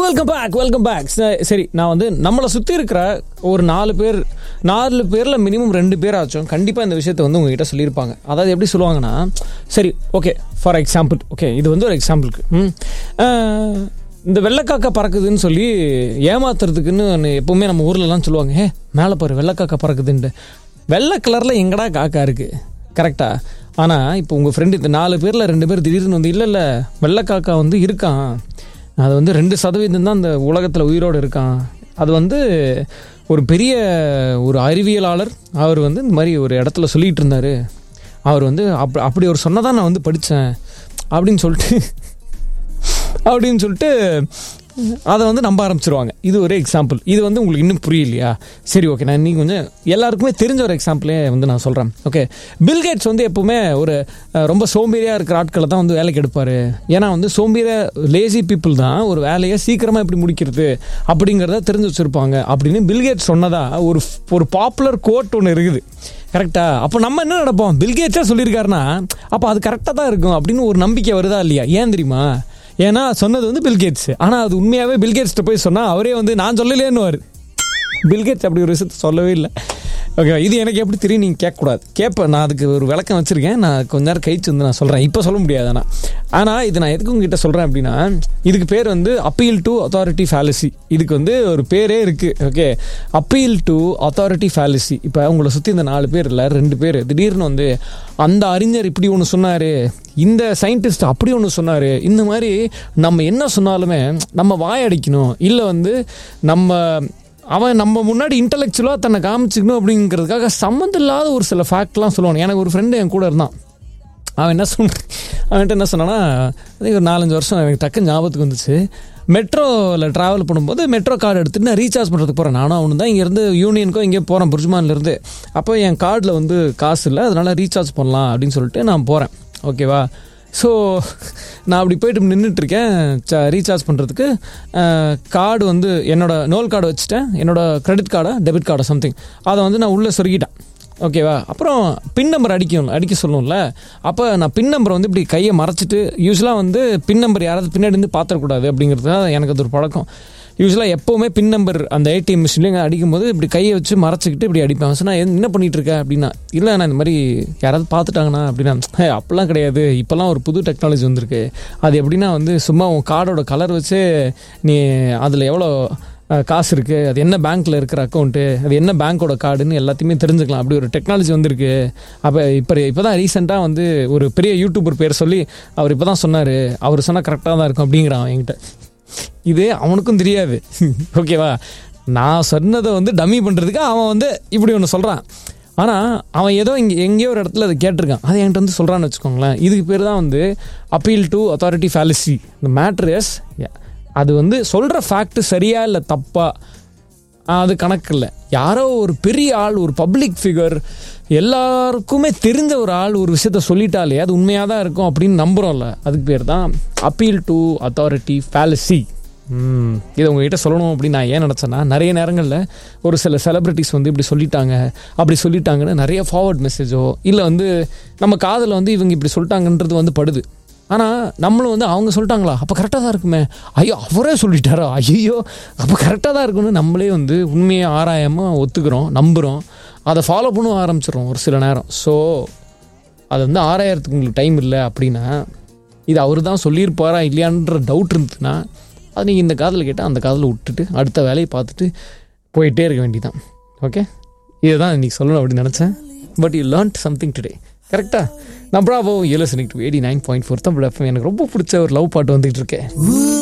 welcome back welcome back சரி நான் வந்து நம்மளை சுற்றி இருக்கிற ஒரு நாலு பேர் நாலு பேரில் மினிமம் ரெண்டு பேர் ஆச்சும் கண்டிப்பாக இந்த விஷயத்தை வந்து உங்ககிட்ட சொல்லியிருப்பாங்க அதாவது எப்படி சொல்லுவாங்கன்னா சரி ஓகே ஃபார் எக்ஸாம்பிள் ஓகே இது வந்து ஒரு எக்ஸாம்பிளுக்கு ம் அஹ், இந்த வெள்ளைக்காக்கா பறக்குதுன்னு சொல்லி ஏமாத்துறதுக்குன்னு ஒன்று எப்பவுமே நம்ம ஊர்லலாம் சொல்லுவாங்க ஏ மேலே பாரு வெள்ளைக்காக்கா பறக்குதுன்ட்டு வெள்ளை கலரில் எங்கடா காக்கா இருக்குது கரெக்டா ஆனால் இப்போ உங்கள் ஃப்ரெண்டு இந்த நாலு பேரில் ரெண்டு பேர் திடீர்னு வந்து இல்லை இல்லை வெள்ளைக்காக்கா வந்து இருக்கான் அது வந்து ரெண்டு சதவீதம் தான் அந்த உலகத்தில் உயிரோடு இருக்கான் அது வந்து ஒரு பெரிய ஒரு அறிவியலாளர் அவர் வந்து இந்த மாதிரி ஒரு இடத்துல சொல்லிட்டு இருந்தார் அவர் வந்து அப் அப்படி ஒரு சொன்னதான் நான் வந்து படித்தேன் அப்படின்னு சொல்லிட்டு அப்படின்னு சொல்லிட்டு அதை வந்து நம்ப ஆரம்பிச்சிருவாங்க இது ஒரு எக்ஸாம்பிள் இது வந்து உங்களுக்கு இன்னும் புரியலையா சரி ஓகே நான் இன்னைக்கு கொஞ்சம் எல்லாருக்குமே தெரிஞ்ச ஒரு எக்ஸாம்பிளே வந்து நான் சொல்கிறேன் ஓகே பில்கேட்ஸ் வந்து எப்பவுமே ஒரு அஹ், ரொம்ப சோம்பேறியாக இருக்கிற ஆட்களை தான் வந்து வேலைக்கு எடுப்பார் ஏன்னா வந்து சோம்பேறிய லேசி பீப்புள் தான் ஒரு வேலையை சீக்கிரமாக எப்படி முடிக்கிறது அப்படிங்கிறத தெரிஞ்சு வச்சுருப்பாங்க அப்படின்னு பில்கேட்ஸ் சொன்னதா ஒரு ஒரு பாப்புலர் கோட் ஒன்று இருக்குது கரெக்டா அப்போ நம்ம என்ன நடப்போம் பில்கேட்ஸாக சொல்லியிருக்காருன்னா அப்போ அது கரெக்டாக தான் இருக்கும் அப்படின்னு ஒரு நம்பிக்கை வருதா இல்லையா ஏன் தெரியுமா ஏன்னா சொன்னது வந்து பில்கேட்ஸ் ஆனால் அது உண்மையாகவே பில்கேட்ஸ்கிட்ட போய் சொன்னால் அவரே வந்து நான் சொல்லலேன்னுவார் பில்கேட்ஸ் அப்படி ஒரு விஷயத்த சொல்லவே இல்லை ஓகே இது எனக்கு எப்படி தெரியும் நீங்கள் கேட்கக்கூடாது கேட்பேன் நான் அதுக்கு ஒரு விளக்கம் வச்சுருக்கேன் நான் கொஞ்ச நேரம் கழிச்சு வந்து நான் சொல்கிறேன் இப்போ சொல்ல முடியாது ஆனால் ஆனால் இது நான் எதுக்கு உங்ககிட்ட சொல்கிறேன் அப்படின்னா இதுக்கு பேர் வந்து அப்பீல் டு அத்தாரிட்டி ஃபேலசி இதுக்கு வந்து ஒரு பேரே இருக்குது okay appeal to authority fallacy இப்போ உங்களை சுற்றி இந்த நாலு பேர் இல்லை ரெண்டு பேர் திடீர்னு வந்து அந்த அறிஞர் இப்படி ஒன்று சொன்னார் இந்த சயின்டிஸ்ட் அப்படி ஒன்று சொன்னார் இந்த மாதிரி நம்ம என்ன சொன்னாலுமே நம்ம வாயடிக்கணும் இல்லை வந்து நம்ம அவன் நம்ம முன்னாடி இன்டலெக்சுவலாக தன்னை காமிச்சிக்கணும் அப்படிங்கிறதுக்காக சம்மந்தம் இல்லாத ஒரு சில ஃபேக்ட்லாம் சொல்லுவான் எனக்கு ஒரு ஃப்ரெண்டு என் கூட இருந்தான் அவன் என்ன சொன்ன அவன்கிட்ட என்ன சொன்னான்னா அது ஒரு நாலஞ்சு வருஷம் எனக்கு டக்கு ஞாபகத்துக்கு வந்துச்சு மெட்ரோவில் ட்ராவல் பண்ணும்போது மெட்ரோ கார்டு எடுத்துட்டு நான் ரீசார்ஜ் பண்ணுறதுக்கு போகிறேன் நானும் அவனு தான் இங்கேருந்து யூனியனுக்கோ இங்கே போகிறேன் புர்ஜ்மான்லேருந்து அப்போ என் கார்டில் வந்து காசு இல்லை அதனால் ரீசார்ஜ் பண்ணலாம் அப்படின்னு சொல்லிட்டு நான் போகிறேன் ஓகேவா ஸோ நான் அப்படி போயிட்டு நின்றுட்டுருக்கேன் ரீசார்ஜ் பண்ணுறதுக்கு கார்டு வந்து என்னோட நோல் கார்டு வச்சுட்டேன் என்னோட கிரெடிட் கார்டை டெபிட் கார்டை சம்திங் அதை வந்து நான் உள்ளே சொருகிட்டேன் ஓகேவா அப்புறம் பின் நம்பர் அடிக்கும் அடிக்க சொல்லுவோம்ல அப்போ நான் பின் நம்பரை வந்து இப்படி கையை மறைச்சிட்டு யூஸ்வலாக வந்து பின் நம்பர் யாராவது பின்னாடி இருந்து பார்த்துடக்கூடாது அப்படிங்கிறது தான் எனக்கு அது ஒரு பழக்கம் யூஸ்வலாக எப்போவுமே பின் நம்பர் அந்த ஏடிஎம் மிஷின்லேயும் அடிக்கும்போது இப்படி கையை வச்சு மறைச்சிக்கிட்டு இப்படி அடிப்பேன் ஸோ நான் என்ன பண்ணிட்டு இருக்கேன் அப்படின்னா இல்லை நான் இந்த மாதிரி யாராவது பார்த்துட்டாங்கண்ணா அப்படின்னா "ஹே, அப்போல்லாம் கிடையாது இப்போல்லாம் ஒரு புது டெக்னாலஜி வந்திருக்கு அது எப்படின்னா வந்து சும்மா உன் கார்டோட கலர் வச்சு நீ அதில் எவ்வளோ அஹ், காசு இருக்குது அது என்ன பேங்க்கில் இருக்கிற அக்கௌண்ட்டு அது என்ன பேங்க்கோட கார்டுன்னு எல்லாத்தையுமே தெரிஞ்சுக்கலாம் அப்படி ஒரு டெக்னாலஜி வந்திருக்கு அப்போ இப்போ இப்போ தான் ரீசெண்டாக வந்து ஒரு பெரிய யூடியூபர் பேர் சொல்லி அவர் இப்போ தான் சொன்னார் அவர் சொன்னால் கரெக்டாக தான் இருக்கும் அப்படிங்கிறான் என்கிட்ட இது அவனுக்கும் தெரியாது ஓகேவா நான் சொன்னதை வந்து டம்மி பண்ணுறதுக்கு அவன் வந்து இப்படி ஒன்று சொல்கிறான் ஆனால் அவன் ஏதோ இங்கே எங்கேயோ ஒரு இடத்துல அதை கேட்டிருக்கான் அதை என்கிட்ட வந்து சொல்கிறான்னு வச்சுக்கோங்களேன் இதுக்கு பேர் தான் வந்து அப்பீல் டு அத்தாரிட்டி ஃபேலசி இந்த மேட்ரு இஸ் அது வந்து சொல்கிற ஃபேக்ட் சரியா இல்லை தப்பா அது கணக்கு இல்லை யாரோ ஒரு பெரிய ஆள் ஒரு பப்ளிக் ஃபிகர் எல்லாருக்குமே தெரிஞ்ச ஒரு ஆள் ஒரு விஷயத்த சொல்லிட்டாலே அது உண்மையாக தான் இருக்கும் அப்படின்னு நம்புகிறோம்ல அதுக்கு பேர் தான் அப்பீல் டு அத்தாரிட்டி ஃபேலசி இதை உங்ககிட்ட சொல்லணும் அப்படின்னு நான் ஏன் நினச்சேன்னா நிறைய நேரங்களில் ஒரு சில செலிப்ரிட்டிஸ் வந்து இப்படி சொல்லிட்டாங்க அப்படி சொல்லிட்டாங்கன்னு நிறைய ஃபார்வர்ட் மெசேஜோ இல்லை வந்து நம்ம காதில் வந்து இவங்க இப்படி சொல்லிட்டாங்கன்றது வந்து படுது ஆனால் நம்மளும் வந்து அவங்க சொல்லிட்டாங்களா அப்போ கரெக்டாக தான் இருக்குமே ஐயோ அவரே சொல்லிட்டாரா ஐயோ அப்போ கரெக்டாக தான் இருக்குன்னு நம்மளே வந்து உண்மையை ஆராயாமல் ஒத்துக்கிறோம் நம்புகிறோம் அதை ஃபாலோ பண்ண ஆரம்பிச்சிடும் ஒரு சில நேரம் ஸோ அது வந்து ஆராயறதுக்கு உங்களுக்கு டைம் இல்லை அப்படின்னா இது அவர் தான் சொல்லியிருப்பாரா இல்லையான்ற டவுட் இருந்ததுன்னா அது நீங்கள் இந்த காதில் கேட்டால் அந்த காதில் விட்டுட்டு அடுத்த வேலையை பார்த்துட்டு போயிட்டே இருக்க வேண்டியதான் ஓகே இதை தான் இன்றைக்கி சொல்லணும் அப்படின்னு நினச்சேன் but you learned something today கரெக்டாக நான் Bravo you listening to eighty nine point four தான் எனக்கு ரொம்ப பிடிச்ச ஒரு லவ் பாட்டு வந்துகிட்டு இருக்கேன்